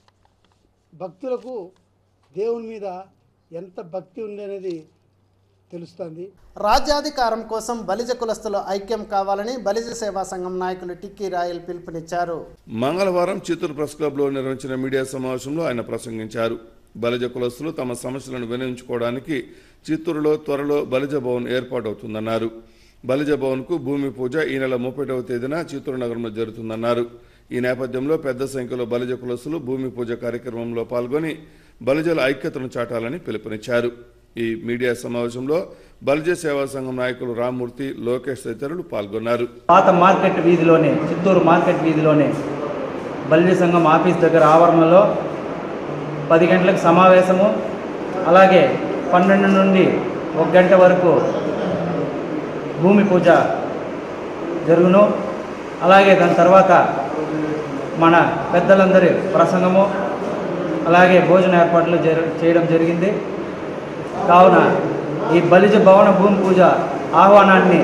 భక్తులకు దేవుని మీద ఎంత భక్తి ఉంది అనేది తెలుస్తుంది రాజ్యాధికారం కోసం బలిజ కులస్తులు ఐక్యం కావాలని బలిజ సేవా సంఘం నాయకులు టిక్కీ రాయల్ పిలుపునిచ్చారు మంగళవారం చిత్తూరు ప్రెస్ క్లబ్లో నిర్వహించిన మీడియా సమావేశంలో ఆయన ప్రసంగించారు బలిజ కులస్తులు తమ సమస్యలను వినియోగించుకోవడానికి చిత్తూరులో త్వరలో బలిజ భవన్ ఏర్పాటవుతుందన్నారు బలిజ భవన్కు భూమి పూజ ఈ నెల ముప్పైటవ తేదీన చిత్తూరు నగరంలో జరుగుతుందన్నారు ఈ నేపథ్యంలో పెద్ద సంఖ్యలో బలిజ కులస్తులు భూమి పూజ కార్యక్రమంలో పాల్గొని బలిజల ఐక్యతను చాటాలని పిలుపునిచ్చారు ఈ మీడియా సమావేశంలో బలిజ సేవా సంఘం నాయకులు రామ్మూర్తి లోకేష్ తదితరులు పాల్గొన్నారు పాత మార్కెట్ వీధిలోనే చిత్తూరు మార్కెట్ వీధిలోనే బలిజ సంఘం ఆఫీస్ దగ్గర ఆవరణలో పది గంటలకు సమావేశము అలాగే పన్నెండు నుండి ఒక గంట వరకు భూమి పూజ జరుగును అలాగే దాని తర్వాత మన పెద్దలందరి ప్రసంగము అలాగే భోజన ఏర్పాట్లు జరు చేయడం జరిగింది కావున ఈ బలిజ భవన భూమి పూజ ఆహ్వానాన్ని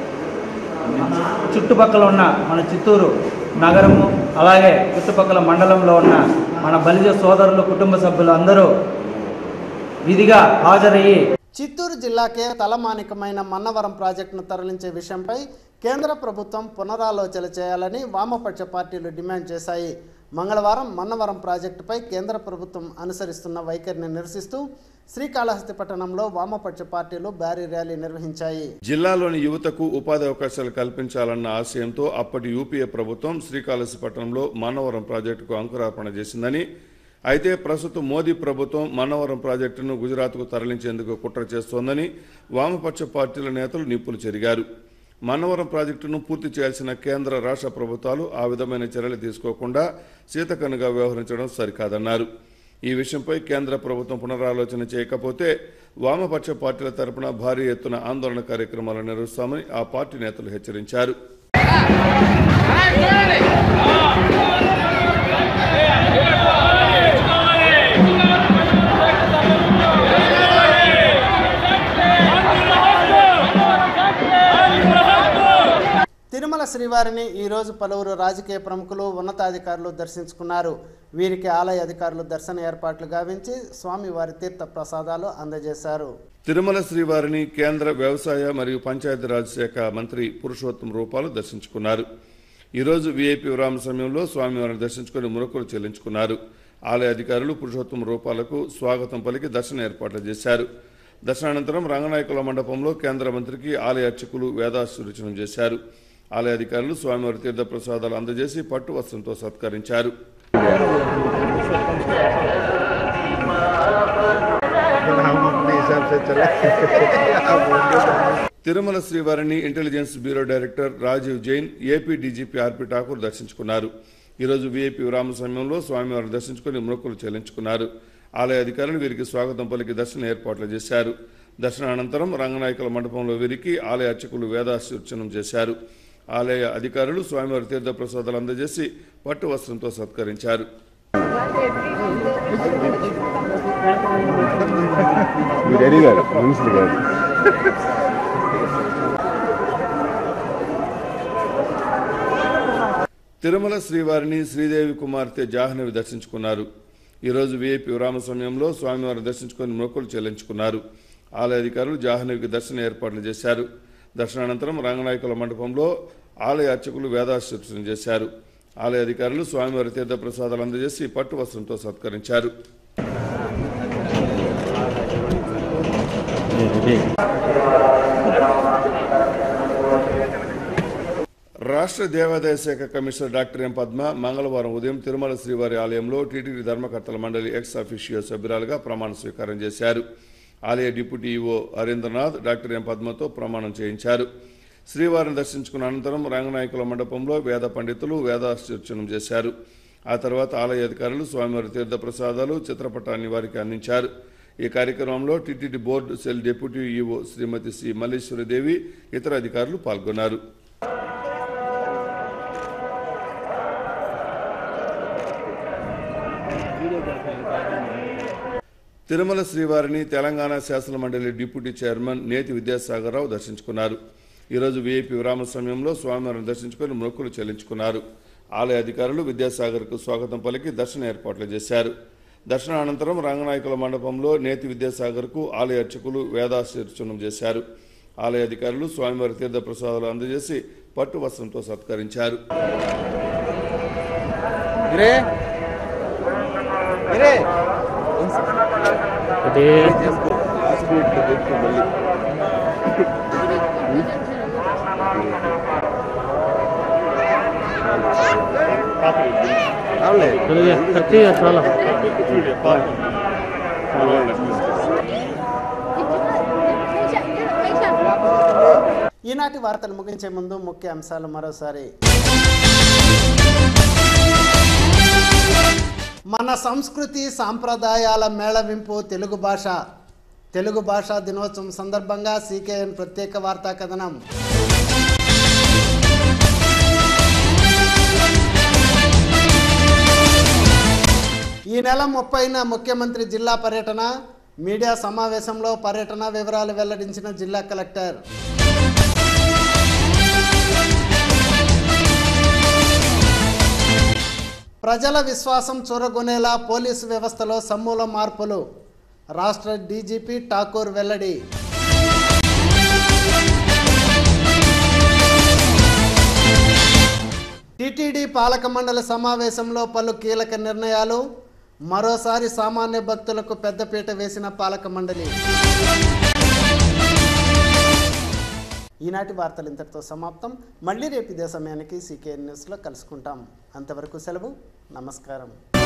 చుట్టుపక్కల ఉన్న మన చిత్తూరు నగరము అలాగే చుట్టుపక్కల మండలంలో ఉన్న మన బలిజ సోదరులు కుటుంబ సభ్యులు అందరూ విధిగా హాజరయ్యి చిత్తూరు జిల్లాకే తలమానికమైన మన్నవరం ప్రాజెక్టును తరలించే విషయంపై కేంద్ర ప్రభుత్వం పునరాలోచన చేయాలని వామపక్ష పార్టీలు డిమాండ్ చేశాయి మంగళవారం మన్నవరం ప్రాజెక్టుపై కేంద్ర ప్రభుత్వం అనుసరిస్తున్న వైఖరిని నిరసిస్తూ శ్రీకాళహస్తి పట్టణంలో వామపక్ష పార్టీలు భారీ ర్యాలీ నిర్వహించాయి జిల్లాలోని యువతకు ఉపాధి అవకాశాలు కల్పించాలన్న ఆశయంతో అప్పటి యూపీఏ ప్రభుత్వం శ్రీకాళహస్తి పట్టణంలో మన్నవరం ప్రాజెక్టుకు అంకురార్పణ చేసిందని అయితే ప్రస్తుతం మోదీ ప్రభుత్వం మన్నవరం ప్రాజెక్టును గుజరాత్కు తరలించేందుకు కుట్ర చేస్తోందని వామపక్ష పార్టీల నేతలు నిప్పులు చెరిగారు మన్నవరం ప్రాజెక్టును పూర్తి చేయాల్సిన కేంద్ర రాష్ట్ర ప్రభుత్వాలు ఆ విధమైన చర్యలు తీసుకోకుండా సీతకనుగా వ్యవహరించడం సరికాదన్నారు ఈ విషయంపై కేంద్ర ప్రభుత్వం పునరాలోచన చేయకపోతే వామపక్ష పార్టీల తరపున భారీ ఎత్తున ఆందోళన కార్యక్రమాలు నిర్వహిస్తామని ఆ పార్టీ నేతలు హెచ్చరించారు తిరుమల శ్రీవారిని ఈరోజు పలువురు రాజకీయ ప్రముఖులు ఉన్నతాధికారులు దర్శించుకున్నారు వీరికి ఆలయ అధికారులు దర్శన ఏర్పాట్లు గావించి స్వామివారి తీర్థ ప్రసాదాలు అందజేశారు తిరుమల శ్రీవారిని కేంద్ర వ్యవసాయ మరియు పంచాయతీరాజ్ శాఖ మంత్రి పురుషోత్తం రూపాలు దర్శించుకున్నారు ఈరోజు వీఐపీ విరామ సమయంలో స్వామివారిని దర్శించుకుని మురకులు చెల్లించుకున్నారు ఆలయ అధికారులు పురుషోత్తం రూపాలకు స్వాగతం పలికి దర్శన ఏర్పాట్లు చేశారు దర్శనానంతరం రంగనాయకుల మండపంలో కేంద్ర మంత్రికి ఆలయ అర్చకులు వేదాశీర్వచనం చేశారు ఆలయ అధికారులు స్వామివారి తీర్థ ప్రసాదాలు అందజేసి పట్టు వస్త్రంతో సత్కరించారు తిరుమల శ్రీవారిని Intelligence Bureau director Rajiv Jain AP DGP RP Thakur దర్శించుకున్నారు ఈరోజు వీఐపీ విరామ సమయంలో స్వామివారిని దర్శించుకుని మొక్కులు చెల్లించుకున్నారు ఆలయ అధికారులు వీరికి స్వాగతం పలికి దర్శన ఏర్పాట్లు చేశారు దర్శనానంతరం రంగనాయకుల మండపంలో వీరికి ఆలయ అర్చకులు వేదాశీర్చనం చేశారు ఆలయ అధికారులు స్వామివారి తీర్థ ప్రసాదాలు అందజేసి పట్టు వస్త్రంతో సత్కరించారు మీరు అడిగారు మనుషులు కాదు తిరుమల శ్రీవారిని శ్రీదేవి కుమార్తె జాహ్నవి దర్శించుకున్నారు ఈరోజు వీఐపీ విరామ సమయంలో స్వామివారిని దర్శించుకొని మొక్కులు చెల్లించుకున్నారు ఆలయ అధికారులు జాహ్నవికి దర్శన ఏర్పాట్లు చేశారు దర్శనానంతరం రంగనాయకుల మండపంలో ఆలయ అర్చకులు వేదాశీర్చన చేశారు ఆలయ అధికారులు స్వామివారి తీర్థ ప్రసాదాలు అందజేసి పట్టు వస్త్రంతో సత్కరించారు రాష్ట్ర దేవాదాయ శాఖ కమిషనర్ డాక్టర్ ఎం పద్మ మంగళవారం ఉదయం తిరుమల శ్రీవారి ఆలయంలో టీటీడీ ధర్మకర్తల మండలి ఎక్స్ అఫీషియో సభ్యురాలుగా ప్రమాణ స్వీకారం చేశారు ఆలయ deputy EO Harindranath doctor M పద్మతో ప్రమాణం చేయించారు శ్రీవారిని దర్శించుకున్న అనంతరం రంగనాయకుల మండపంలో వేద పండితులు వేదాశీర్చనం చేశారు ఆ తర్వాత ఆలయ అధికారులు స్వామివారి తీర్థ ప్రసాదాలు చిత్రపటాన్ని వారికి అందించారు ఈ కార్యక్రమంలో TTD board cell deputy EO Shrimati C Malleswaridevi ఇతర అధికారులు పాల్గొన్నారు తిరుమల శ్రీవారిని తెలంగాణ శాసన మండలి డిప్యూటీ చైర్మన్ నేతి విద్యాసాగరరావు దర్శించుకున్నారు ఈరోజు వీఐపీ విరామ సమయంలో స్వామివారిని దర్శించుకొని మొక్కులు చెల్లించుకున్నారు ఆలయ అధికారులు విద్యాసాగర్కు స్వాగతం పలికి దర్శన ఏర్పాట్లు చేశారు దర్శన అనంతరం రంగనాయకుల మండపంలో నేతి విద్యాసాగర్కు ఆలయ అర్చకులు వేదాశీర్చనం చేశారు ఆలయ అధికారులు స్వామివారి తీర్థ ప్రసాదాలు అందజేసి పట్టు వస్త్రంతో సత్కరించారు ఈనాటి వార్తలు ముగించే ముందు ముఖ్య అంశాలు మరోసారి మన సంస్కృతి సాంప్రదాయాల మేళవింపు తెలుగు భాష తెలుగు భాషా దినోత్సవం సందర్భంగా సీకేఎన్ ప్రత్యేక వార్తా కథనం ఈ నెల ముప్పైన ముఖ్యమంత్రి జిల్లా పర్యటన మీడియా సమావేశంలో పర్యటన వివరాలు వెల్లడించిన జిల్లా కలెక్టర్ ప్రజల విశ్వాసం చూరగొనేలా పోలీసు వ్యవస్థలో సమూల మార్పులు రాష్ట్ర డీజీపీ ఠాకూర్ వెల్లడి టిటిడి పాలక మండలి సమావేశంలో పలు కీలక నిర్ణయాలు మరోసారి సామాన్య భక్తులకు పెద్దపీట వేసిన పాలక మండలి ఈనాటి వార్తలు ఇంతటితో సమాప్తం మళ్ళీ రేపు ఇదే సమయానికి సీకే న్యూస్లో కలుసుకుంటాం అంతవరకు సెలవు నమస్కారం